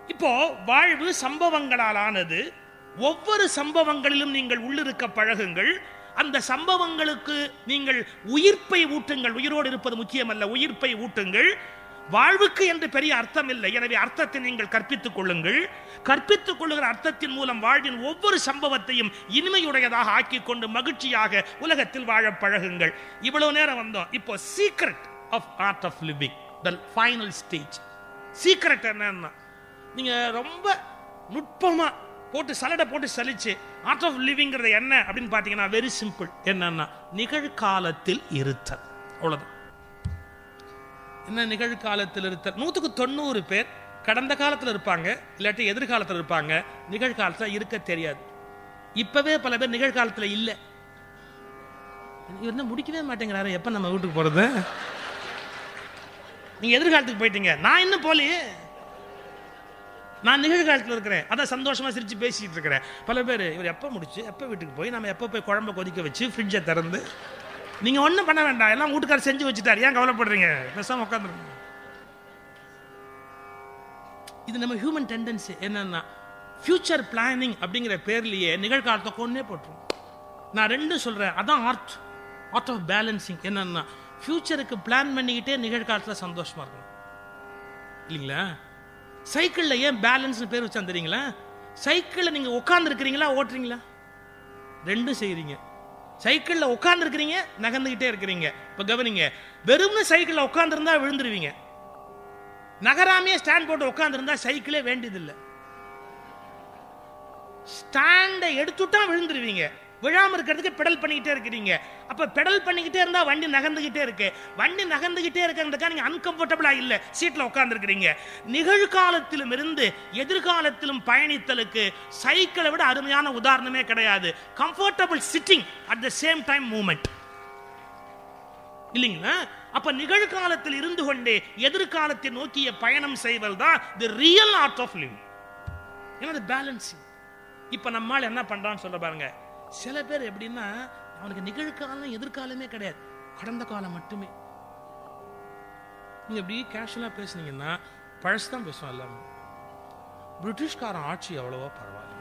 இப்போ வாழ்வு சம்பவங்களால் ஆனது ஒவ்வொரு சம்பவங்களிலும் நீங்கள் உள்ளிருக்க பழகுங்கள் அந்த சம்பவங்களுக்கு நீங்கள் உயிர்ப்பை ஊட்டுங்கள் உயிரோடு இருப்பது முக்கியமல்ல உயிர்ப்பை ஊட்டுங்கள் வாழ்வுக்கு என்று பெரிய அர்த்தம் இல்லை எனவே அர்த்தத்தை நீங்கள் கற்பித்துக் கொள்ளுங்கள் கற்பித்துக் கொள்ளுகிற அர்த்தத்தின் மூலம் வாழ்வின் ஒவ்வொரு சம்பவத்தையும் இனிமையுடையதாக ஆக்கிக் கொண்டு மகிழ்ச்சியாக உலகத்தில் வாழ பழகுங்கள் இவ்வளவு நேரம் வந்தோம் இப்போ secret of art of living the final stage secret என்னன்னா நீங்க ரொம்ப நுட்பமா போட்டு சலடை போட்டு சலிச்சு ஆர்ட் ஆஃப் லிவிங்கிறது என்ன அப்படின்னு பார்த்தீங்கன்னா வெரி சிம்பிள் என்னன்னா நிகழ்காலத்தில் இருத்தல் அவ்வளவுதான் என்ன நிகழ்காலத்தில் இருத்தல் நூற்றுக்கு தொண்ணூறு பேர் கடந்த காலத்தில் இருப்பாங்க இல்லாட்டி எதிர்காலத்தில் இருப்பாங்க நிகழ்காலத்தில் இருக்க தெரியாது இப்பவே பல பேர் நிகழ்காலத்தில் இல்லை இவர் என்ன முடிக்கவே மாட்டேங்கிறாரு எப்ப நம்ம வீட்டுக்கு போறது நீங்க எதிர்காலத்துக்கு போயிட்டீங்க நான் இன்னும் போலையே நான் நிகழ்காலத்தில் இருக்கிறேன் அதான் சந்தோஷமா சிரிச்சு பேசிட்டு இருக்கிறேன் பல பேர் இவர் எப்போ முடிச்சு எப்போ வீட்டுக்கு போய் நம்ம எப்போ போய் குழம்பு கொதிக்க வச்சு ஃப்ரிட்ஜை திறந்து நீங்க ஒன்றும் பண்ண வேண்டாம் எல்லாம் வீட்டுக்காரர் செஞ்சு வச்சுட்டார் ஏன் கவலைப்படுறீங்க பேசாம உட்காந்துருங்க இது நம்ம ஹியூமன் டெண்டன்சி என்னன்னா ஃபியூச்சர் பிளானிங் அப்படிங்கிற பேர்லயே நிகழ்காலத்தை கொண்டே போட்டுரும் நான் ரெண்டும் சொல்றேன் அதான் ஆர்ட் ஆர்ட் ஆஃப் பேலன்சிங் என்னன்னா ஃபியூச்சருக்கு பிளான் பண்ணிக்கிட்டே நிகழ்காலத்தில் சந்தோஷமா இருக்கணும் இல்லைங்களா சைக்கிளில் ஏன் பேலன்ஸ்னு பேர் வச்சா தெரியுங்களா சைக்கிளில் நீங்கள் உட்கார்ந்து இருக்கிறீங்களா ஓட்டுறீங்களா ரெண்டும் செய்கிறீங்க சைக்கிளில் உட்கார்ந்து இருக்கிறீங்க நகர்ந்துக்கிட்டே இருக்கிறீங்க இப்போ கவனிங்க வெறும்னு சைக்கிளில் உட்காந்துருந்தா விழுந்துருவீங்க நகராமையே ஸ்டாண்ட் போட்டு உட்காந்துருந்தா சைக்கிளே வேண்டியதில்லை ஸ்டாண்டை எடுத்துட்டா விழுந்துருவீங்க விழாம இருக்கிறதுக்கு பெடல் பண்ணிக்கிட்டே இருக்கிறீங்க அப்ப பெடல் பண்ணிக்கிட்டே இருந்தா வண்டி நகர்ந்துகிட்டே இருக்கு வண்டி நகர்ந்துகிட்டே இருக்கிறதுக்கா நீங்க அன்கம்ஃபர்டபுளா இல்ல சீட்ல உட்கார்ந்து இருக்கிறீங்க நிகழ்காலத்திலும் இருந்து எதிர்காலத்திலும் பயணித்தலுக்கு சைக்கிளை விட அருமையான உதாரணமே கிடையாது comfortable sitting at the same time moment இல்லைங்களா அப்ப நிகழ்காலத்தில் இருந்து கொண்டே எதிர்காலத்தை நோக்கிய பயணம் செய்வது தான் the real art of living என்னது பேலன்சிங் இப்ப நம்மால் என்ன பண்றான்னு சொல்ல பாருங்க சில பேர் எப்படின்னா அவனுக்கு நிகழ்காலம் எதிர்காலமே கிடையாது கடந்த காலம் மட்டுமே நீங்க இப்படி கேஷுவலா பேசுனீங்கன்னா பழசு தான் பேசுவோம் எல்லாமே பிரிட்டிஷ்காரன் ஆட்சி எவ்வளவோ பரவாயில்ல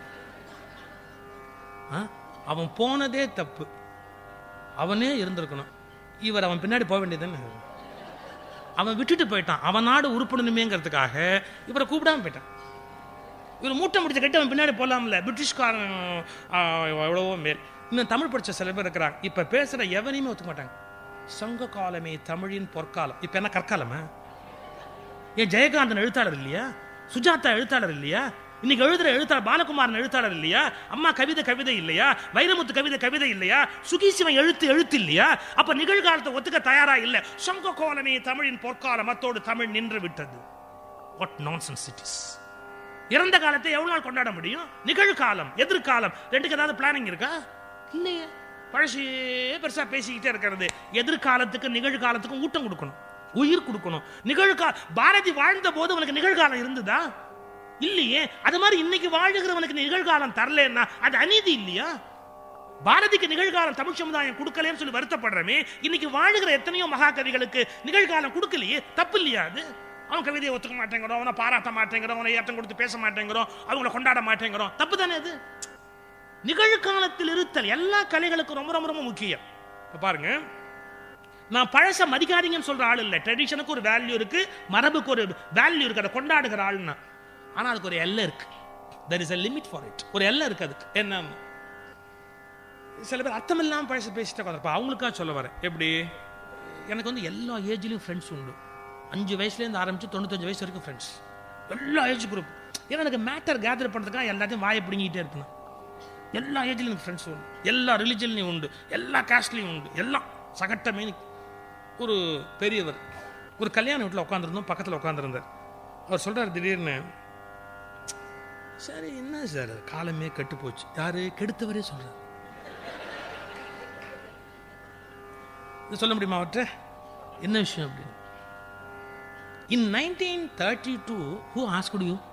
ஆ? அவன் போனதே தப்பு அவனே இருந்திருக்கணும் இவர் அவன் பின்னாடி போக வேண்டியதுன்னு அவன் விட்டுட்டு போயிட்டான் அவன் நாடு உருப்படணுமேங்கிறதுக்காக இவரை கூப்பிடாம போயிட்டான் இவர் மூட்டை முடிச்ச கட்டி அவன் பின்னாடி போலாம்ல பிரிட்டிஷ்காரன் ஆ, எவ்வளவோ மேல் இன்னும் தமிழ் படிச்ச சில பேர் இருக்கிறாங்க இப்ப பேசுற எவனையுமே ஒத்துக்க மாட்டாங்க சங்க காலமே தமிழின் பொற்காலம் இப்ப என்ன கற்காலமா ஏன் ஜெயகாந்தன் எழுத்தாளர் இல்லையா சுஜாதா எழுத்தாளர் இல்லையா இன்னைக்கு எழுதுற எழுத்தாளர் பாலகுமாரன் எழுத்தாளர் இல்லையா அம்மா கவிதை கவிதை இல்லையா வைரமுத்து கவிதை கவிதை இல்லையா சுகீசிவன் எழுத்து எழுத்து இல்லையா அப்ப நிகழ்காலத்தை ஒத்துக்க தயாரா இல்ல சங்க கோலமே தமிழின் பொற்காலம் அத்தோடு தமிழ் நின்று விட்டது வாட் நான்சென்ஸ் இட் இஸ் இறந்த காலத்தை எவ்வளவு நாள் கொண்டாட முடியும் நிகழ்காலம் எதிர்காலம் ரெண்டுக்கு ஏதாவது பிளானிங் இருக்கா இல்லையே பழசையே பெருசா பேசிக்கிட்டே இருக்கிறது எதிர்காலத்துக்கு நிகழ்காலத்துக்கும் ஊட்டம் கொடுக்கணும் உயிர் கொடுக்கணும் நிகழ்கால பாரதி வாழ்ந்த போது உனக்கு நிகழ்காலம் இருந்ததா இல்லையே அது மாதிரி இன்னைக்கு வாழுகிறவனுக்கு நிகழ்காலம் தரலன்னா அது அநீதி இல்லையா பாரதிக்கு நிகழ்காலம் தமிழ் சமுதாயம் கொடுக்கலன்னு சொல்லி வருத்தப்படுறமே இன்னைக்கு வாழுகிற எத்தனையோ மகாகவிகளுக்கு நிகழ்காலம் கொடுக்கலையே தப்பு இல்லையா அது அவன் கவிதையை ஒத்துக்க மாட்டேங்கிறோம் அவனை பாராட்ட மாட்டேங்கிறோம் அவனை ஏற்றம் கொடுத்து பேச மாட்டேங்கிறோம் அவங்கள கொண்டாட மாட்டேங்கிறோம் தப்பு தானே அது நிகழ்காலத்தில் இருத்தல் எல்லா கலைகளுக்கும் ரொம்ப ரொம்ப ரொம்ப முக்கியம் இப்ப பாருங்க நான் பழச மதிக்காதீங்கன்னு சொல்ற ஆள் இல்லை ட்ரெடிஷனுக்கு ஒரு வேல்யூ இருக்கு மரபுக்கு ஒரு வேல்யூ இருக்கு அதை கொண்டாடுகிற ஆள்னா ஆனா அதுக்கு ஒரு எல்லை இருக்கு there is a limit for it ஒரு எல்லை இருக்கு அதுக்கு என்ன சில பேர் அர்த்தம் இல்லாம பழச பேசிட்டு உட்காந்துருப்பா அவங்களுக்காக சொல்ல வரேன் எப்படி எனக்கு வந்து எல்லா ஏஜ்லயும் ஃப்ரெண்ட்ஸ் உண்டு அஞ்சு வயசுலேருந்து ஆரம்பிச்சு தொண்ணூத்தஞ்சு வயசு வரைக்கும் ஃப்ரெண்ட்ஸ் எல்லா ஏஜ் குரூப் ஏன்னா எனக்கு மேட்டர் கேதர் பண்ணுறதுக்காக எல்லாத்தையும் வாயை பிடுங்கிட்டே இருக்கணும் எல்லா ஏஜ்லையும் எனக்கு ஃப்ரெண்ட்ஸ் உண்டு எல்லா ரிலிஜன்லையும் உண்டு எல்லா காஸ்ட்லையும் உண்டு எல்லாம் சகட்டமே ஒரு பெரியவர் ஒரு கல்யாண வீட்டில் உட்காந்துருந்தோம் பக்கத்தில் உட்காந்துருந்தார் அவர் சொல்றாரு திடீர்னு சரி என்ன சார் காலமே கெட்டு போச்சு யாரு கெடுத்தவரே சொல்றாரு இது சொல்ல முடியுமா அவர்கிட்ட என்ன விஷயம் அப்படின்னு in nineteen thirty two who asked you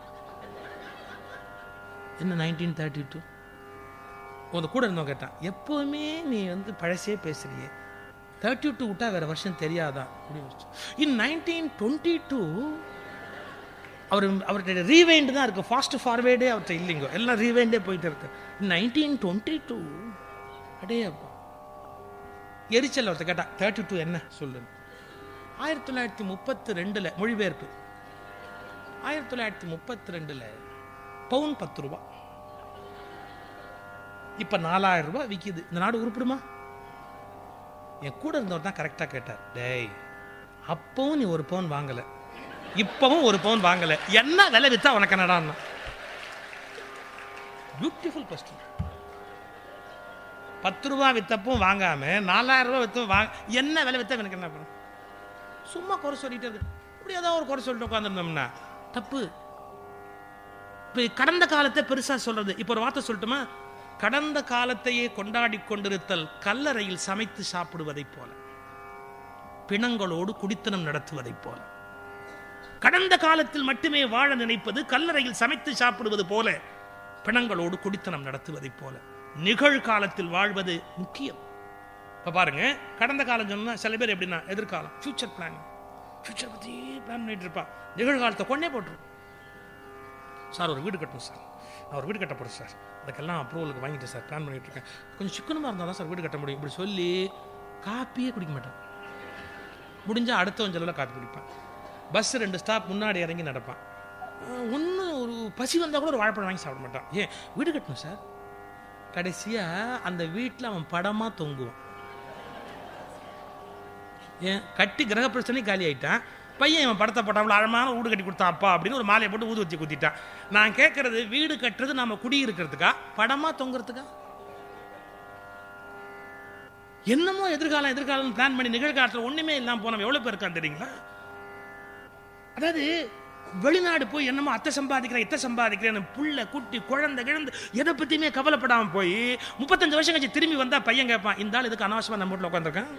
என்ன நைன்டீன் தேர்ட்டி டூ உங்க கூட இருந்தவங்க கேட்டான் எப்போவுமே நீ வந்து பழசே பேசுறியே தேர்ட்டி டூ விட்டா வேற வருஷம் தெரியாதா இன் நைன்டீன் டுவெண்ட்டி டூ அவர் அவர்கிட்ட ரீவைண்டு தான் இருக்கு ஃபாஸ்ட் ஃபார்வேர்டே அவர்கிட்ட இல்லைங்க எல்லாம் ரீவைண்டே போயிட்டு இருக்கு நைன்டீன் டுவெண்ட்டி டூ அடே அப்பா எரிச்சல் ஒருத்தர் கேட்டா தேர்ட்டி டூ என்ன சொல்லு ஆயிரத்தி தொள்ளாயிரத்தி முப்பத்தி ரெண்டுல மொழிபெயர்ப்பு ஆயிரத்தி தொள்ளாயிரத்தி முப்பத்தி ரெண்டுல பவுன் பத்து ரூபா இப்ப நாலாயிரம் ரூபாய் விக்குது இந்த நாடு உருப்பிடுமா என் கூட இருந்தவர் தான் கரெக்டா கேட்டார் டேய் அப்பவும் நீ ஒரு பவுன் வாங்கல இப்பவும் ஒரு பவுன் வாங்கல என்ன விலை வித்தா உனக்கு என்னடான்னா பியூட்டிஃபுல் கொஸ்டின் பத்து ரூபா வித்தப்பும் வாங்காம நாலாயிரம் ரூபாய் வித்தும் வாங்க என்ன விலை வித்தா எனக்கு என்ன பண்ணும் சும்மா குறை சொல்லிட்டு இருக்கு இப்படி ஏதாவது ஒரு குறை சொல்லிட்டு உட்காந்துருந்தோம்னா தப்பு இப்போ கடந்த காலத்தை பெருசா சொல்றது இப்போ ஒரு வார்த்தை சொல்லட்டுமா கடந்த காலத்தையே கொண்டாடி கொண்டிருத்தல் கல்லறையில் சமைத்து சாப்பிடுவதைப் போல பிணங்களோடு குடித்தனம் நடத்துவதைப் போல கடந்த காலத்தில் மட்டுமே வாழ நினைப்பது கல்லறையில் சமைத்து சாப்பிடுவது போல பிணங்களோடு குடித்தனம் நடத்துவதைப் போல நிகழ்காலத்தில் வாழ்வது முக்கியம் இப்ப பாருங்க கடந்த காலம் சொன்னா சில பேர் எப்படின்னா எதிர்காலம் ஃபியூச்சர் பிளான் ஃபியூச்சர் பத்தி பிளான் பண்ணிட்டு இருப்பா நிகழ்காலத்தை கொண்டே போட்டுரும் சார் ஒரு வீடு கட்டணும் சார் நான் ஒரு வீடு கட்ட போறேன் சார் அதுக்கெல்லாம் அப்ரூவலுக்கு வாங்கிட்டேன் சார் பிளான் பண்ணிட்டு இருக்கேன் கொஞ்சம் சிக்கனமாக இருந்தால் தான் சார் வீடு கட்ட முடியும் இப்படி சொல்லி காப்பியே குடிக்க மாட்டேன் முடிஞ்சா அடுத்தவன் செலவில் காப்பி குடிப்பேன் பஸ் ரெண்டு ஸ்டாப் முன்னாடி இறங்கி நடப்பான் ஒன்று ஒரு பசி வந்தால் கூட ஒரு வாழைப்பழம் வாங்கி சாப்பிட மாட்டான் ஏன் வீடு கட்டணும் சார் கடைசியாக அந்த வீட்டில் அவன் படமாக தொங்குவான் ஏன் கட்டி கிரக பிரச்சனை காலி ஆயிட்டான் பையன் இவன் படத்தை போட்டாமல் அழமான வீடு கட்டி கொடுத்தான் அப்பா அப்படின்னு ஒரு மாலையை போட்டு ஊது வச்சு குத்திட்டான் நான் கேட்கறது வீடு கட்டுறது நாம குடி இருக்கிறதுக்கா படமா தொங்குறதுக்கா என்னமோ எதிர்காலம் எதிர்காலம் பிளான் பண்ணி நிகழ்காலத்தில் ஒண்ணுமே இல்லாம போனவன் எவ்வளவு பேர் இருக்கான் தெரியுங்களா அதாவது வெளிநாடு போய் என்னமோ அத்தை சம்பாதிக்கிறேன் இத்தை சம்பாதிக்கிறேன் புள்ள குட்டி குழந்தை கிழந்து எதை பத்தியுமே கவலைப்படாம போய் முப்பத்தஞ்சு வருஷம் கழிச்சு திரும்பி வந்தா பையன் கேட்பான் இந்த ஆள் இதுக்கு அனாவசியமா நம்ம வீட்டில் உட்காந்துருக்கான்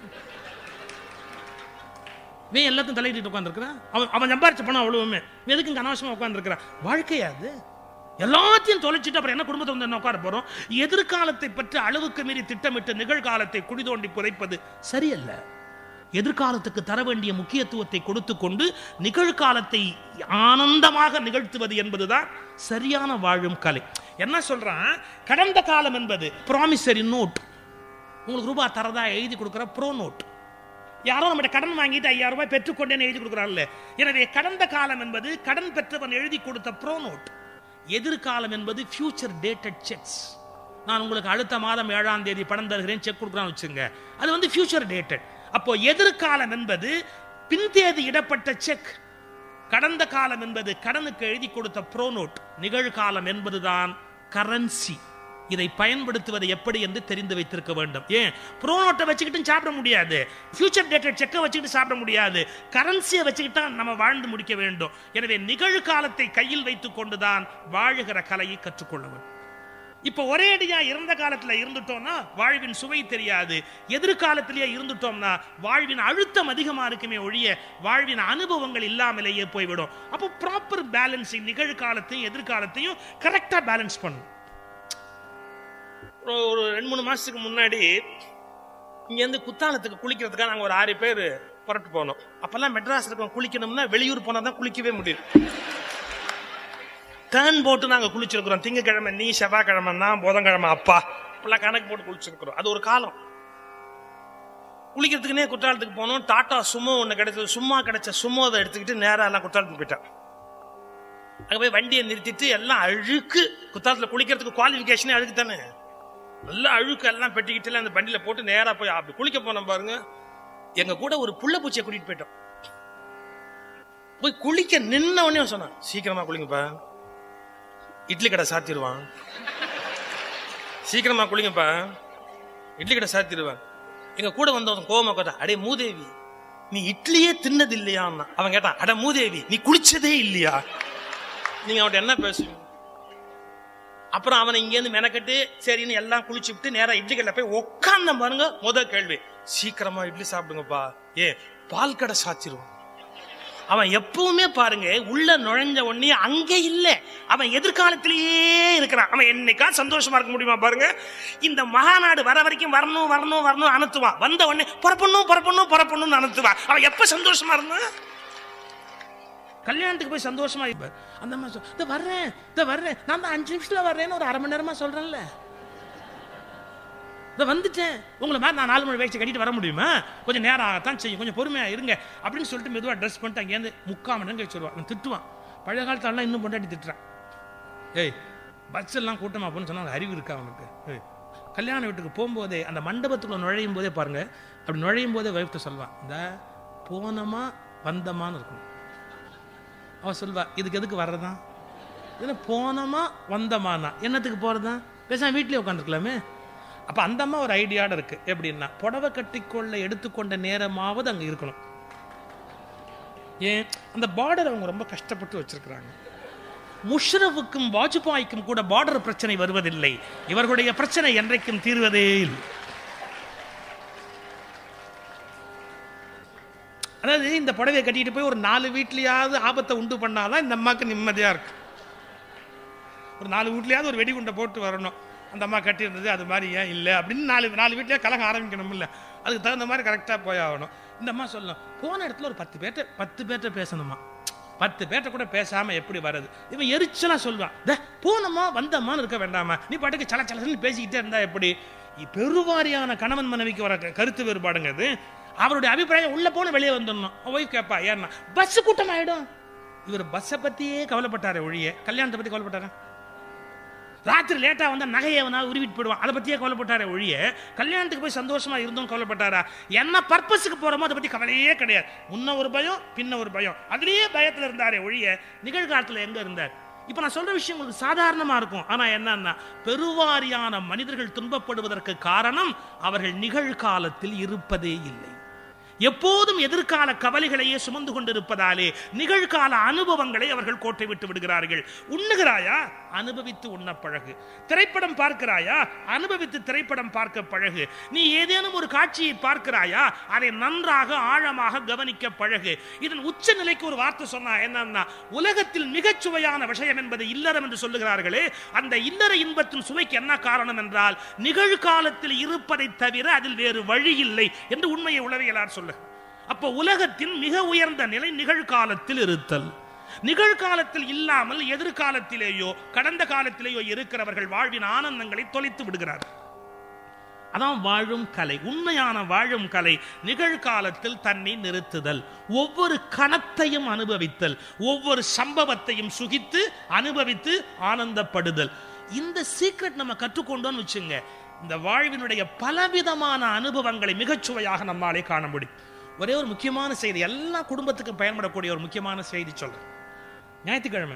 இவன் எல்லாத்தையும் தலையிட்டு உட்காந்துருக்கிறான் அவன் அவன் சம்பாரிச்ச பணம் அவ்வளவுமே இவன் எதுக்கு இங்கே அனாவசியமா உட்காந்துருக்கிறான் வாழ்க்கையா அது எல்லாத்தையும் தொலைச்சிட்டு அப்புறம் என்ன குடும்பத்தை வந்து என்ன உட்கார போறோம் எதிர்காலத்தை பற்றி அளவுக்கு மீறி திட்டமிட்டு நிகழ்காலத்தை குடி தோண்டி புதைப்பது சரியல்ல எதிர்காலத்துக்கு தர வேண்டிய முக்கியத்துவத்தை கொடுத்து கொண்டு நிகழ்காலத்தை ஆனந்தமாக நிகழ்த்துவது என்பதுதான் சரியான வாழும் கலை என்ன சொல்றான் கடந்த காலம் என்பது ப்ராமிசரி நோட் உங்களுக்கு ரூபாய் தரதா எழுதி கொடுக்குற ப்ரோ நோட் யாரோ நம்மகிட்ட கடன் வாங்கிட்டு ஐயாயிரம் ரூபாய் பெற்றுக்கொண்டேன்னு எழுதி கொடுக்குறாங்கல்ல எனவே கடந்த காலம் என்பது கடன் பெற்றவன் எழுதி கொடுத்த ப்ரோ நோட் எதிர்காலம் என்பது ஃபியூச்சர் டேட்டட் செக்ஸ் நான் உங்களுக்கு அடுத்த மாதம் ஏழாம் தேதி பணம் தருகிறேன் செக் கொடுக்குறான்னு வச்சுங்க அது வந்து ஃபியூச்சர் டேட்டட் அப்போ எதிர்காலம் என்பது பின்தேதி இடப்பட்ட செக் கடந்த காலம் என்பது கடனுக்கு எழுதி கொடுத்த ப்ரோ நோட் நிகழ்காலம் என்பதுதான் கரன்சி இதை பயன்படுத்துவது எப்படி என்று தெரிந்து வைத்திருக்க வேண்டும் ஏன் ப்ரோ நோட்டை வச்சுக்கிட்டு சாப்பிட முடியாது ஃபியூச்சர் டேட்டட் செக்கை வச்சுக்கிட்டு சாப்பிட முடியாது கரன்சியை வச்சுக்கிட்டு தான் நம்ம வாழ்ந்து முடிக்க வேண்டும் எனவே நிகழ்காலத்தை கையில் வைத்துக் கொண்டுதான் வாழுகிற கலையை கற்றுக்கொள்ள வேண்டும் இப்ப ஒரே அடியா இறந்த காலத்துல இருந்துட்டோம்னா வாழ்வின் சுவை தெரியாது எதிர்காலத்திலேயே இருந்துட்டோம்னா வாழ்வின் அழுத்தம் அதிகமா இருக்குமே ஒழிய வாழ்வின் அனுபவங்கள் இல்லாமலேயே போய்விடும் அப்போ ப்ராப்பர் பேலன்சிங் நிகழ்காலத்தையும் எதிர்காலத்தையும் கரெக்டா பேலன்ஸ் பண்ணும் ஒரு- ஒரு ரெண்டு மூணு மாசத்துக்கு முன்னாடி இங்கேருந்து குத்தாலத்துக்கு குளிக்கிறதுக்காக நாங்கள் ஒரு ஆறு பேர் புறட்டு போனோம் அப்பெல்லாம் மெட்ராஸ் இருக்கோம் குளிக்கணும்னா வெளியூர் போனால் தான் குளிக்கவே முடியும் டேர்ன் போட்டு நாங்கள் குளிச்சிருக்கிறோம் திங்கக்கிழமை நீ செவ்வாய்க்கிழமை நான் புதன்கிழமை அப்பா இப்பெல்லாம் கணக்கு போட்டு குளிச்சிருக்கிறோம் அது ஒரு காலம் குளிக்கிறதுக்குனே குற்றாலத்துக்கு போனோம் டாட்டா சுமோ ஒன்று கிடைச்சது சும்மா கிடைச்ச சுமோ அதை எடுத்துக்கிட்டு நேரா எல்லாம் குற்றாலத்துக்கு போயிட்டான் அங்கே போய் வண்டியை நிறுத்திட்டு எல்லாம் அழுக்கு குத்தாலத்தில் குளிக்கிறதுக்கு குவாலிஃபிகேஷனே அழுக்கு தானே நல்லா அழுக்கு எல்லாம் பெட்டிக்கிட்டு அந்த வண்டியில போட்டு நேரா போய் அப்படி குளிக்க போனோம் பாருங்க எங்க கூட ஒரு புள்ள பூச்சியை கூட்டிட்டு போயிட்டோம் போய் குளிக்க நின்ன உடனே அவன் சொன்னான் சீக்கிரமா குளிங்கப்பா இட்லி கடை சாத்திடுவான் சீக்கிரமா குளிங்கப்பா இட்லி கடை சாத்திடுவான் எங்க கூட வந்தவன் கோவமா கேட்டா அடே மூதேவி நீ இட்லியே தின்னது இல்லையா அவன் கேட்டான் அட மூதேவி நீ குளிச்சதே இல்லையா நீங்க அவன்கிட்ட என்ன பேசுவீங்க அப்புறம் அவனை இங்கேருந்து மெனக்கட்டு சரின்னு எல்லாம் குளிச்சு விட்டு நேரா இட்லி கடையில் போய் உட்காந்த பாருங்க முத கேள்வி சீக்கிரமா இட்லி சாப்பிடுங்கப்பா ஏ பால் கடை சாத்திருவான் அவன் எப்பவுமே பாருங்க உள்ள நுழைஞ்ச உடனே அங்க இல்ல அவன் எதிர்காலத்திலேயே இருக்கிறான் அவன் என்னைக்கா சந்தோஷமா இருக்க முடியுமா பாருங்க இந்த மகாநாடு வர வரைக்கும் வரணும் வரணும் வரணும் அனுத்துவான் வந்த உடனே புறப்படணும் புறப்படணும் புறப்படணும்னு அனுத்துவான் அவன் எப்ப சந்தோஷமா இருந்தான் கல்யாணத்துக்கு போய் சந்தோஷமா இருப்பார் அந்த அம்மா சொல் இந்த வர்றேன் இந்த வர்றேன் நான் தான் அஞ்சு நிமிஷத்துல வர்றேன்னு ஒரு அரை மணி நேரமா சொல்றேன்ல இதை வந்துட்டேன் உங்களை மாதிரி நான் நாலு மணி வயசு கட்டிட்டு வர முடியுமா கொஞ்சம் நேரம் ஆகத்தான் செய்யும் கொஞ்சம் பொறுமையா இருங்க அப்படின்னு சொல்லிட்டு மெதுவாக ட்ரெஸ் பண்ணிட்டு அங்கேருந்து முக்கால் மணி நேரம் கழிச்சு வருவான் அவன் திட்டுவான் பழைய காலத்தாலாம் இன்னும் பொண்டாட்டி திட்டுறான் ஏய் பஸ் எல்லாம் கூட்டமா போன்னு சொன்னா அறிவு இருக்கா அவனுக்கு ஏய், கல்யாண வீட்டுக்கு போகும்போதே அந்த மண்டபத்துக்குள்ள நுழையும் போதே பாருங்க அப்படி நுழையும் போதே வைஃப்ட்ட சொல்வான் இந்த போனமா வந்தமான்னு இருக்கும் அவன் சொல்வா இதுக்கு எதுக்கு வர்றதான் என்ன போனோமா வந்தமானா என்னத்துக்கு போறதா பேசாம வீட்லயே உட்காந்துருக்கலாமே அப்ப அந்த அம்மா ஒரு ஐடியாட இருக்கு எப்படின்னா புடவை கட்டிக்கொள்ள எடுத்துக்கொண்ட நேரமாவது அங்க இருக்கணும் ஏன் அந்த பார்டர் அவங்க ரொம்ப கஷ்டப்பட்டு வச்சிருக்கிறாங்க முஷ்ரஃபுக்கும் வாஜ்பாய்க்கும் கூட பார்டர் பிரச்சனை வருவதில்லை இவர்களுடைய பிரச்சனை என்றைக்கும் தீர்வதே இல்லை அதாவது இந்த புடவையை கட்டிட்டு போய் ஒரு நாலு வீட்லயாவது ஆபத்தை உண்டு பண்ணாதான் இந்த அம்மாக்கு நிம்மதியா இருக்கு ஒரு நாலு வீட்லயாவது ஒரு வெடிகுண்டை போட்டு வரணும் அந்த அம்மா கட்டியிருந்தது அது மாதிரி ஏன் இல்லை அப்படின்னு நாலு நாலு வீட்லயே கலகம் ஆரம்பிக்கணும் இல்லை அதுக்கு தகுந்த மாதிரி கரெக்டாக போய் ஆகணும் இந்த அம்மா சொல்லணும் போன இடத்துல ஒரு பத்து பேர்ட்ட பத்து பேர்ட்ட பேசணுமா பத்து பேர்ட்ட கூட பேசாம எப்படி வர்றது இவன் எரிச்சலா சொல்லுவான் "டே, போனோமா வந்தம்மான்னு இருக்க வேண்டாமா நீ பாட்டுக்கு சல சலன்னு பேசிக்கிட்டே இருந்தா எப்படி இ- பெருவாரியான கணவன் மனைவிக்கு வர க- கருத்து வேறுபாடுங்க அது அவருடைய அபிப்பிராயம் உள்ள போன வெளியே வந்துடணும் ஒய்ஃப் கேட்பா ஏன்னா பஸ் கூட்டம் ஆயிடும் இவர் பஸ்ஸை பத்தியே கவலைப்பட்டாரே ஒழிய கல்யாணத்தை பத்தி கவலைப்பட்டாரா ராத்திரி லேட்டா வந்தா நகையை அவனா உருவிட்டு போயிடுவான் அதை பத்தியே கவலைப்பட்டாரே ஒழிய கல்யாணத்துக்கு போய் சந்தோஷமா இருந்தும் கவலைப்பட்டாரா என்ன பர்பஸுக்கு போறோமோ அதை பத்தி கவலையே கிடையாது முன்ன ஒரு பயம் பின்ன ஒரு பயம் அதுலயே பயத்துல இருந்தாரே ஒழிய நிகழ்காலத்துல எங்க இருந்தார் இப்ப நான் சொல்ற விஷயம் உங்களுக்கு சாதாரணமா இருக்கும் ஆனா என்னன்னா பெருவாரியான மனிதர்கள் துன்பப்படுவதற்கு காரணம் அவர்கள் நிகழ்காலத்தில் இருப்பதே இல்லை எப்போதும் எதிர்கால கவலைகளையே சுமந்து கொண்டிருப்பதாலே நிகழ்கால அனுபவங்களை அவர்கள் கோட்டை விட்டு விடுகிறார்கள் உண்ணுகிறாயா அனுபவித்து உண்ண பழகு திரைப்படம் பார்க்கிறாயா அனுபவித்து திரைப்படம் பார்க்க பழகு நீ ஏதேனும் ஒரு காட்சியை பார்க்கிறாயா அதை நன்றாக ஆழமாக கவனிக்க பழகு இதன் உச்ச நிலைக்கு ஒரு வார்த்தை சொன்னா என்னன்னா உலகத்தில் மிகச் சுவையான விஷயம் என்பது இல்லறம் என்று சொல்லுகிறார்களே அந்த இல்லற இன்பத்தின் சுவைக்கு என்ன காரணம் என்றால் நிகழ்காலத்தில் இருப்பதை தவிர அதில் வேறு வழி இல்லை என்று உண்மையை உளவியலார் சொல்லு அப்போ உலகத்தின் மிக உயர்ந்த நிலை நிகழ்காலத்தில் இருத்தல் நிகழ்காலத்தில் இல்லாமல் எதிர்காலத்திலேயோ கடந்த காலத்திலேயோ இருக்கிறவர்கள் வாழ்வின் ஆனந்தங்களை தொலைத்து விடுகிறார் அதான் வாழும் கலை உண்மையான வாழும் கலை நிகழ்காலத்தில் தன்னை நிறுத்துதல் ஒவ்வொரு கணத்தையும் அனுபவித்தல் ஒவ்வொரு சம்பவத்தையும் சுகித்து அனுபவித்து ஆனந்தப்படுதல் இந்த சீக்ரெட் நம்ம கற்றுக்கொண்டோம்னு வச்சுங்க இந்த வாழ்வினுடைய பலவிதமான அனுபவங்களை மிகச்சுவையாக நம்மாலே காண முடியும் ஒரே ஒரு முக்கியமான செய்தி எல்லா குடும்பத்துக்கும் பயன்படக்கூடிய ஒரு முக்கியமான செய்தி சொல்றேன் ஞாயிற்றுக்கிழமை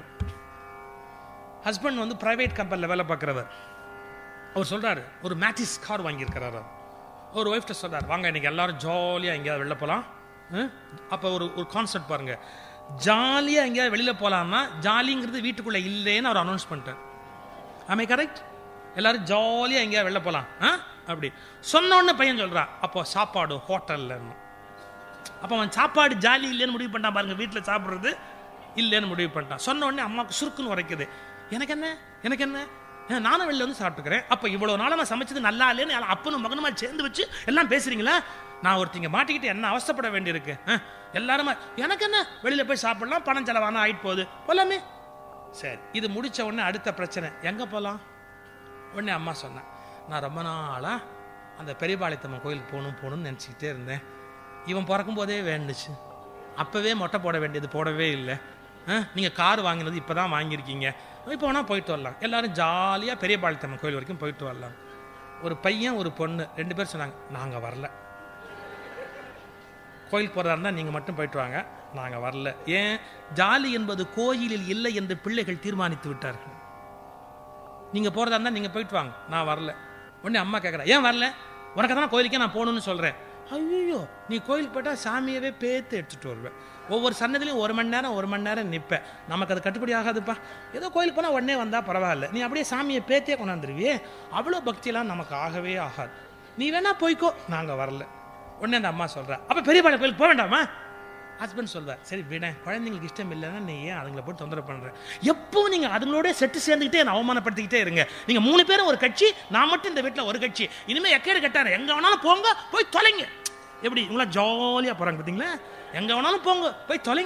ஹஸ்பண்ட் வந்து பிரைவேட் கம்பெனியில் வேலை பார்க்குறவர் அவர் சொல்றாரு ஒரு மேட்டிஸ் கார் வாங்கியிருக்கிறாரு அவர். ஒரு ஒய்ஃப்ட்ட சொல்றாரு வாங்க இன்னைக்கு எல்லாரும் ஜாலியாக எங்கேயாவது வெளில போகலாம் அப்போ ஒரு ஒரு கான்செப்ட் பாருங்க ஜாலியாக எங்கேயாவது வெளியில் போகலாம்னா ஜாலிங்கிறது வீட்டுக்குள்ளே இல்லைன்னு அவர் அனௌன்ஸ் பண்ணிட்டார் ஆமே கரெக்ட் எல்லாரும் ஜாலியாக எங்கேயாவது வெளில போகலாம் ஆ அப்படி சொன்ன உடனே பையன் சொல்றா அப்போ சாப்பாடு ஹோட்டல்ல அப்போ அவன் சாப்பாடு ஜாலி இல்லைன்னு முடிவு பண்ணிட்டான் பாருங்க வீட்டில் சாப்பிட்றது இல்லைன்னு முடிவு பண்ணிட்டான் சொன்ன உடனே அம்மாவுக்கு சுருக்குன்னு உரைக்குது எனக்கு என்ன எனக்கு என்ன ஏன் நானும் வெளில வந்து சாப்பிட்டுக்கிறேன் அப்போ இவ்வளோ நாளாக நான் சமைச்சது நல்லா இல்லைன்னு எல்லாம் அப்பனும் மகனுமா சேர்ந்து வச்சு எல்லாம் பேசுறீங்களா நான் ஒருத்தங்க மாட்டிக்கிட்டு என்ன அவஸ்தைப்பட வேண்டியிருக்கு ஆ, எல்லாருமா எனக்கு என்ன வெளியில போய் சாப்பிடலாம் பணம் செலவானா ஆயிட்டு போகுது போலாமே சரி இது முடிச்ச உடனே அடுத்த பிரச்சனை எங்க போலாம் உடனே அம்மா சொன்னேன் நான் ரொம்ப நாளா அந்த பெரியபாளையத்தம்மன் கோயிலுக்கு போகணும் போகணும்னு நினச்சிக்கிட்டே இருந்தேன் இவன் பிறக்கும் போதே வேண்டுச்சு அப்போவே மொட்டை போட வேண்டியது போடவே இல்லை நீங்கள் கார் வாங்கினது இப்போ தான் வாங்கியிருக்கீங்க இப்போ வேணால் போயிட்டு வரலாம் எல்லாரும் ஜாலியாக பெரியபாளையத்தம்மன் கோயில் வரைக்கும் போயிட்டு வரலாம் ஒரு பையன் ஒரு பொண்ணு ரெண்டு பேர் சொன்னாங்க நாங்கள் வரல கோயில் போகிறதா இருந்தால் நீங்கள் மட்டும் போயிட்டு வாங்க நாங்கள் வரல ஏன் ஜாலி என்பது கோயிலில் இல்லை என்று பிள்ளைகள் தீர்மானித்து விட்டார்கள் நீங்க போறதா இருந்தா நீங்க போயிட்டு வாங்க நான் வரல உடனே அம்மா கேட்கறா ஏன் வரல உனக்கு தான் கோயிலுக்கே நான் போகணும்னு சொல்றேன் ஐயோ நீ கோயிலுக்கு போயிட்டா சாமியவே பேத்து எடுத்துட்டு வருவேன் ஒவ்வொரு சன்னதிலையும் ஒரு மணி நேரம் ஒரு மணி நேரம் நிற்பேன் நமக்கு அது கட்டுப்படி ஆகாதுப்பா ஏதோ கோயிலுக்கு போனால் உடனே வந்தா பரவாயில்ல நீ அப்படியே சாமியை பேத்தே கொண்டாந்துருவியே அவ்வளோ பக்தியெல்லாம் நமக்கு ஆகவே ஆகாது நீ வேணா போய்க்கோ நாங்கள் வரல உடனே அந்த அம்மா சொல்றா அப்போ பெரியபாளையம் கோயிலுக்கு போக வேண்டாமா ஹஸ்பண்ட் சொல்வார் சரி விட குழந்தைங்களுக்கு இஷ்டம் இல்லைன்னா நீ ஏன் அதுங்களை போட்டு தொந்தரவு பண்ற எப்பவும் நீங்க அதுங்களோட செட்டு சேர்ந்துக்கிட்டே என்னை அவமானப்படுத்திக்கிட்டே இருங்க நீங்க மூணு பேரும் ஒரு கட்சி நான் மட்டும் இந்த வீட்டில் ஒரு கட்சி இனிமே எக்கேடு கட்டாரு எங்க வேணாலும் போங்க போய் தொலைங்க எப்படி இவங்களா ஜாலியா போறாங்க பார்த்தீங்களா எங்க வேணாலும் போங்க போய் தொலைங்க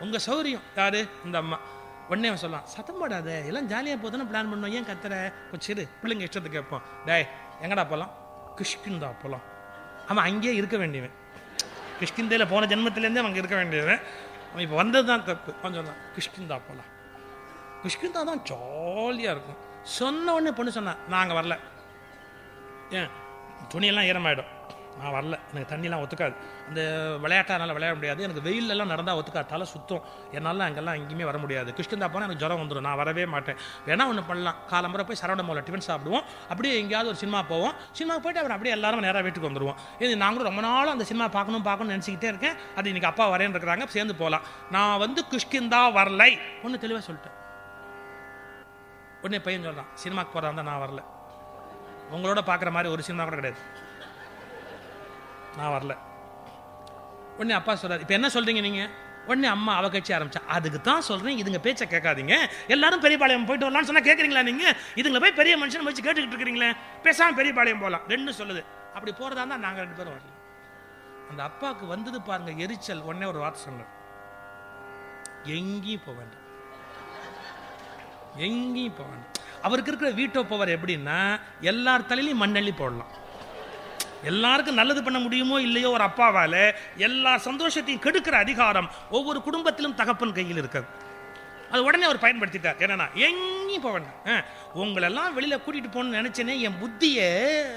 உங்க சௌரியம் யாரு இந்த அம்மா உடனே அவன் சொல்லலாம் சத்தம் போடாத எல்லாம் ஜாலியாக போதானே பிளான் பண்ணோம் ஏன் கத்துற கொஞ்சம் இரு பிள்ளைங்க இஷ்டத்துக்கு கேட்போம் டேய் எங்கடா போகலாம் கிஷ்கிந்தா போகலாம் அவன் அங்கேயே இருக்க வேண்டியவன் கிஷ்கிந்தையில் போன ஜென்மத்திலேருந்தே அவன் அங்கே இருக்க வேண்டியவன் அவன் இப்போ வந்தது தான் தப்பு அவன் சொன்னான் கிஷ்கிந்தா போகலாம் கிஷ்கிந்தா தான் ஜாலியாக இருக்கும் சொன்ன உடனே பொண்ணு சொன்னான் நான் அங்கே வரல ஏன் துணியெல்லாம் ஈரமாயிடும் நான் வரல எனக்கு தண்ணிலாம் ஒத்துக்காது அந்த விளையாட்டானால விளையாட முடியாது எனக்கு வெயிலெல்லாம் நடந்தால் ஒத்துக்காது தலை சுத்தம் என்னால் அங்கெல்லாம் எங்கேயுமே வர முடியாது கிருஷ்ணந்தா போனால் எனக்கு ஜுரம் வந்துடும் நான் வரவே மாட்டேன் வேணா ஒன்று பண்ணலாம் காலம்பரை போய் சரவண மோல டிஃபன் சாப்பிடுவோம் அப்படியே எங்கேயாவது ஒரு சினிமா போவோம் சினிமாவுக்கு போயிட்டு அப்புறம் அப்படியே எல்லாரும் நேராக வீட்டுக்கு வந்துடுவோம் இது நான் கூட ரொம்ப நாளும் அந்த சினிமா பார்க்கணும் பார்க்கணும்னு நினச்சிக்கிட்டே இருக்கேன் அது இன்னைக்கு அப்பா வரேன்னு இருக்கிறாங்க சேர்ந்து போகலாம் நான் வந்து கிஷ்கிந்தா வரலை ஒன்று தெளிவாக சொல்லிட்டேன் உடனே பையன் சொல்கிறான் சினிமாக்கு போகிறதா இருந்தால் நான் வரல உங்களோட பார்க்குற மாதிரி ஒரு சினிமா கூட கிடையாது நான் வரல உடனே அப்பா சொல்றாரு இப்போ என்ன சொல்றீங்க நீங்க உடனே அம்மா அவ கட்சி ஆரம்பிச்சா அதுக்கு தான் சொல்றேன் இதுங்க பேச்சை கேட்காதீங்க எல்லாரும் பெரியபாளையம் போயிட்டு வரலாம்னு சொன்னா கேட்குறீங்களா நீங்க இதுங்களை போய் பெரிய மனுஷன் வச்சு கேட்டுக்கிட்டு இருக்கிறீங்களே பேசாம பெரியபாளையம் போகலாம் ரெண்டு சொல்லுது அப்படி போறதா இருந்தா நாங்க ரெண்டு பேரும் வரல அந்த அப்பாவுக்கு வந்தது பாருங்க எரிச்சல் உடனே ஒரு வார்த்தை சொன்னார் எங்கேயும் போக வேண்டாம் எங்கேயும் போக வேண்டாம் அவருக்கு இருக்கிற வீட்டோ பவர் எப்படின்னா எல்லார் தலையிலையும் மண்ணள்ளி போடலாம் எல்லாருக்கும் நல்லது பண்ண முடியுமோ இல்லையோ ஒரு அப்பாவால எல்லா சந்தோஷத்தையும் கெடுக்கிற அதிகாரம் ஒவ்வொரு குடும்பத்திலும் தகப்பன் கையில் இருக்காது அது உடனே அவர் பயன்படுத்திட்டார் என்னன்னா எங்கேயும் போக வேண்டாம் ஆ, உங்களெல்லாம் வெளியில கூட்டிட்டு போகணும்னு நினைச்சேனே என் புத்தியே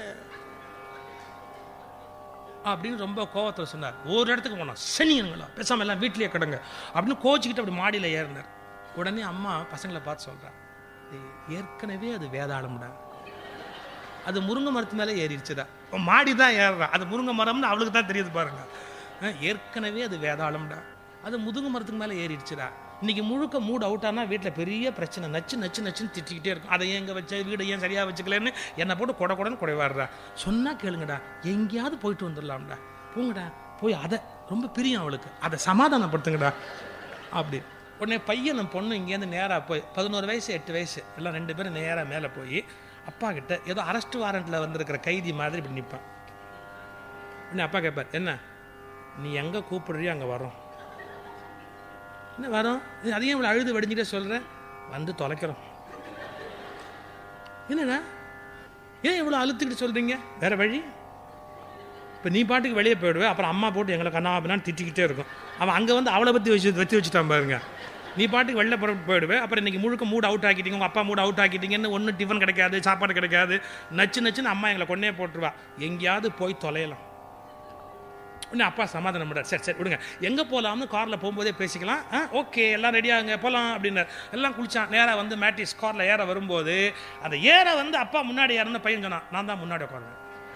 அப்படின்னு ரொம்ப கோவத்தில் சொன்னார் ஒரு இடத்துக்கு போனோம் சனிங்களா பேசாம எல்லாம் வீட்லயே கிடங்க அப்படின்னு கோச்சிக்கிட்டு அப்படி மாடியில் ஏறினார் உடனே அம்மா பசங்களை பார்த்து சொல்றா "டேய், ஏற்கனவே அது வேதாளம்டா அது முருங்கை மரத்து மேலே ஏறிடுச்சுடா மாடி தான் ஏறுறா அது முருங்கை மரம்னு அவளுக்கு தான் தெரியுது பாருங்க அஹ், ஏற்கனவே அது வேதாளம்டா அது முதுகு மரத்துக்கு மேலே ஏறிடுச்சுடா இன்னைக்கு முழுக்க மூட் அவுட் ஆனா வீட்டில் பெரிய பிரச்சனை நச்சு நச்சு நச்சுன்னு திட்டிக்கிட்டே இருக்கும் அதை எங்க வச்ச வீடு ஏன் சரியா வச்சுக்கலன்னு என்னை போட்டு கொட கொடன்னு குறைவாடுறா சொன்னா கேளுங்கடா எங்கேயாவது போயிட்டு வந்துடலாம்டா போங்கடா போய் அதை ரொம்ப பிரியம் அவளுக்கு அதை சமாதானப்படுத்துங்கடா அப்படி உடனே பையனும் பொண்ணு இங்கேருந்து நேராக போய் பதினோரு வயசு எட்டு வயசு எல்லாம் ரெண்டு பேரும் நேராக மேலே போய் அப்பா கிட்ட ஏதோ அரெஸ்ட் வாரண்ட்டில் வந்திருக்கிற கைதி மாதிரி இப்படி நிற்பான் உடனே அப்பா கேட்பார் என்ன நீ எங்கே கூப்பிடுறியோ அங்கே வரோம் என்ன வரோம் இது அதையும் இவ்வளோ அழுது வடிஞ்சிட்டே சொல்கிறேன் வந்து தொலைக்கிறோம் என்னடா ஏன் இவ்வளோ அழுத்துக்கிட்டு சொல்கிறீங்க வேற வழி இப்போ நீ பாட்டுக்கு வெளியே போயிடுவேன் அப்புறம் அம்மா போட்டு எங்களை கண்ணா அப்படின்னா திட்டிக்கிட்டே இருக்கும் அவன் அங்கே வந்து அவளை பற்றி வச்சு வச்சு வச்சுட்டான் பாருங்க நீ பாட்டுக்கு வெளில புறப்பட்டு போயிடுவேன் அப்புறம் இன்னைக்கு முழுக்க மூட் அவுட் ஆக்கிட்டீங்க உங்கள் அப்பா மூட் அவுட் ஆக்கிட்டீங்கன்னு ஒன்றும் டிஃபன் கிடைக்காது சாப்பாடு கிடைக்காது நச்சு நச்சுன்னு அம்மா எங்களை கொண்டே போட்டுருவா எங்கேயாவது போய் தொலையலாம் உடனே அப்பா சமாதானம் பண்ணார் சரி சரி விடுங்க எங்கே போகலாம்னு காரில் போகும்போதே பேசிக்கலாம் ஆ ஓகே எல்லாம் ரெடியாகுங்க போகலாம் அப்படின்னார் எல்லாம் குளிச்சான் நேராக வந்து மேட்டிஸ் காரில் ஏற வரும்போது அந்த ஏற வந்து அப்பா முன்னாடி ஏறன்னு பையன் சொன்னான் நான் தான் முன்னாடி உட்காருவேன்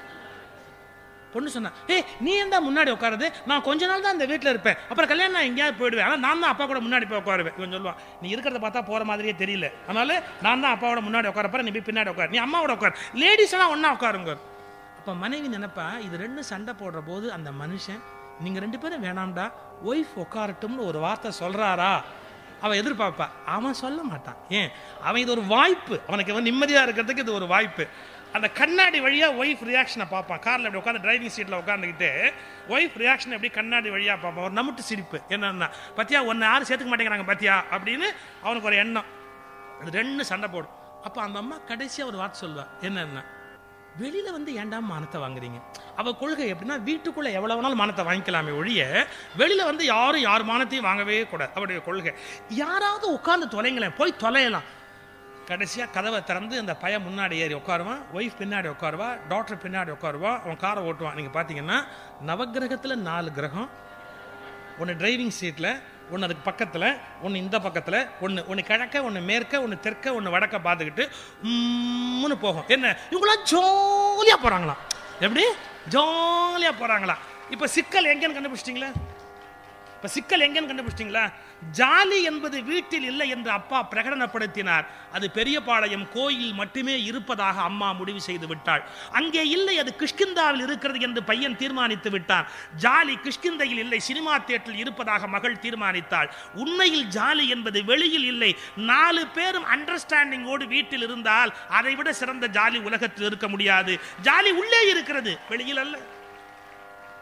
பொண்ணு சொன்னா ஏய் நீ ஏன் தான் முன்னாடி உட்காருது நான் கொஞ்ச நாள் தான் இந்த வீட்டில் இருப்பேன் அப்புறம் கல்யாணம் நான் எங்கேயாவது போயிடுவேன் ஆனால் நான் தான் அப்பா கூட முன்னாடி போய் உட்காருவேன் இவன் சொல்லுவான் நீ இருக்கிறத பார்த்தா போகிற மாதிரியே தெரியல அதனால நான் தான் அப்பாவோட முன்னாடி உட்கார போறேன் நீ போய் பின்னாடி உட்காரு நீ அம்மாவோட உட்காரு லேடிஸ் எல்லாம் ஒன்றா உட்காருங்க அப்போ மனைவி நினைப்பா இது ரெண்டும் சண்டை போடுற போது அந்த மனுஷன் நீங்க ரெண்டு பேரும் வேணாம்டா ஒய்ஃப் உட்காரட்டும்னு ஒரு வார்த்தை சொல்றாரா அவன் எதிர்பார்ப்பா அவன் சொல்ல மாட்டான் ஏன் அவன் இது ஒரு வாய்ப்பு அவனுக்கு வந்து நிம்மதியா இருக்கிறதுக்கு இது ஒரு வாய்ப்பு அந்த கண்ணாடி வழியா ஒய்ஃப் ரியாக்ஷனை பார்ப்பான் கார்ல அப்படி உட்காந்து டிரைவிங் சீட்ல உட்காந்துக்கிட்டு ஒய்ஃப் ரியாக்ஷன் எப்படி கண்ணாடி வழியா பார்ப்பான் ஒரு நமுட்டு சிரிப்பு என்னன்னா பத்தியா ஒன்னு யாரும் சேர்த்துக்க மாட்டேங்கிறாங்க பத்தியா அப்படின்னு அவனுக்கு ஒரு எண்ணம் அது ரெண்டு சண்டை போடும் அப்ப அந்த அம்மா கடைசியா ஒரு வார்த்தை சொல்லுவா என்னன்னா வெளியில வந்து ஏன்டா மானத்தை வாங்குறீங்க அவ கொள்கை எப்படின்னா வீட்டுக்குள்ள எவ்வளவு வேணாலும் மானத்தை வாங்கிக்கலாமே ஒழிய வெளியில வந்து யாரும் யார் மானத்தையும் வாங்கவே கூடாது அவருடைய கொள்கை யாராவது உட்கார்ந்து தொலைங்களேன் போய் தொலையலாம் கடைசியா கதவை திறந்து அந்த பையன் முன்னாடி ஏறி உட்காருவான் ஒய்ஃப் பின்னாடி உட்காருவா டாக்டர் பின்னாடி உட்காருவா அவன் காரை ஓட்டுவான் நீங்க பாத்தீங்கன்னா நவக்கிரகத்துல நாலு கிரகம் ஒன்று டிரைவிங் சீட்டில் ஒன்று அதுக்கு பக்கத்தில் ஒன்று இந்த பக்கத்தில் ஒன்று ஒன்று கிழக்க ஒன்று மேற்க ஒன்று தெற்க ஒன்று வடக்க பார்த்துக்கிட்டு உம்முன்னு போகும் என்ன இவங்களாம் ஜாலியாக போகிறாங்களாம் எப்படி ஜாலியாக போகிறாங்களா இப்போ சிக்கல் எங்கேன்னு கண்டுபிடிச்சிட்டிங்களா இப்ப சிக்கல் எங்கன்னு கண்டுபிடிச்சிட்டீங்களா ஜாலி என்பது வீட்டில் இல்லை என்று அப்பா பிரகடனப்படுத்தினார் அது பெரியபாளையம் கோயில் மட்டுமே இருப்பதாக அம்மா முடிவு செய்து விட்டாள் அங்கே இல்லை அது கிஷ்கிந்தாவில் இருக்கிறது என்று பையன் தீர்மானித்து விட்டான் ஜாலி கிஷ்கிந்தையில் இல்லை சினிமா தியேட்டரில் இருப்பதாக மகள் தீர்மானித்தாள் உண்மையில் ஜாலி என்பது வெளியில் இல்லை நாலு பேரும் அண்டர்ஸ்டாண்டிங்கோடு வீட்டில் இருந்தால் அதை விட சிறந்த ஜாலி உலகத்தில் இருக்க முடியாது ஜாலி உள்ளே இருக்கிறது வெளியில் அல்ல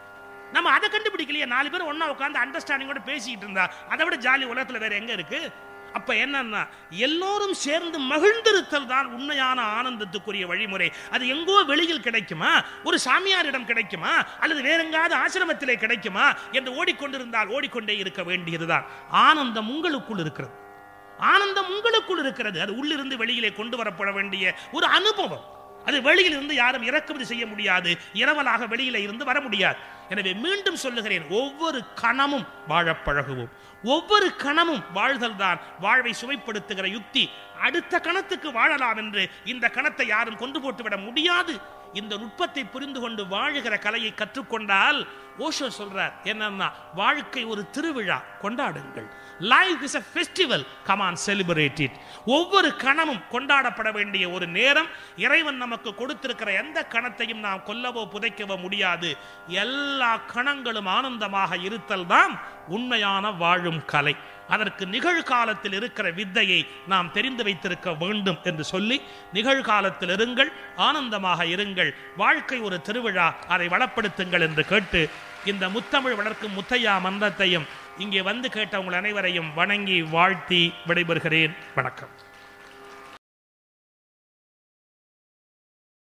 நம்ம அதை கண்டுபிடிக்கலையே நாலு பேர் ஒண்ணா உட்காந்து அண்டர்ஸ்டாண்டிங்கோட பேசிக்கிட்டு இருந்தா அதை விட ஜாலி உலகத்துல வேற எங்க இருக்கு அப்ப என்னன்னா எல்லோரும் சேர்ந்து மகிழ்ந்திருத்தல் தான் உண்மையான ஆனந்தத்துக்குரிய வழிமுறை அது எங்கோ வெளியில் கிடைக்குமா ஒரு சாமியாரிடம் கிடைக்குமா அல்லது வேற எங்காவது ஆசிரமத்திலே கிடைக்குமா என்று ஓடிக்கொண்டிருந்தால் ஓடிக்கொண்டே இருக்க வேண்டியதுதான் ஆனந்தம் உங்களுக்குள் இருக்கிறது ஆனந்தம் உங்களுக்குள் இருக்கிறது அது உள்ளிருந்து வெளியிலே கொண்டு வரப்பட வேண்டிய ஒரு அனுபவம் அது வெளியில் இருந்து யாரும் இறக்குமதி செய்ய முடியாது இரவலாக வெளியில இருந்து வர முடியாது எனவே மீண்டும் சொல்லுகிறேன் ஒவ்வொரு கணமும் வாழப் பழகுவோம் ஒவ்வொரு கணமும் வாழ்தல் தான் வாழ்வை சுவைப்படுத்துகிற யுக்தி அடுத்த கணத்துக்கு வாழலாம் என்று இந்த கணத்தை யாரும் கொண்டு போட்டு விட முடியாது இந்த நுட்பத்தை புரிந்து கொண்டு வாழுகிற கலையை கற்றுக்கொண்டால் ஓஷோ சொல்றார் என்னன்னா வாழ்க்கை ஒரு திருவிழா கொண்டாடுங்கள் life is a festival come on celebrate it ஒவ்வொரு கணமும் கொண்டாடப்பட வேண்டிய ஒரு நேரம் இறைவன் நமக்கு கொடுத்திருக்கிற எந்த கணத்தையும் நாம் கொல்லவோ புதைக்கவோ முடியாது எல்லா கணங்களும் ஆனந்தமாக இருத்தல் தான் உண்மையான வாழும் கலை அதற்கு நிகழ்காலத்தில் இருக்கிற வித்தையை நாம் தெரிந்து வைத்திருக்க வேண்டும் என்று சொல்லி நிகழ்காலத்தில் இருங்கள் ஆனந்தமாக இருங்கள் வாழ்க்கை ஒரு திருவிழா அதை வளப்படுத்துங்கள் என்று கேட்டு இந்த முத்தமிழ் வளர்க்கும் முத்தையா மன்றத்தையும் இங்கே வந்து கேட்டவங்கள் அனைவரையும் வணங்கி வாழ்த்தி விடைபெறுகிறேன் வணக்கம்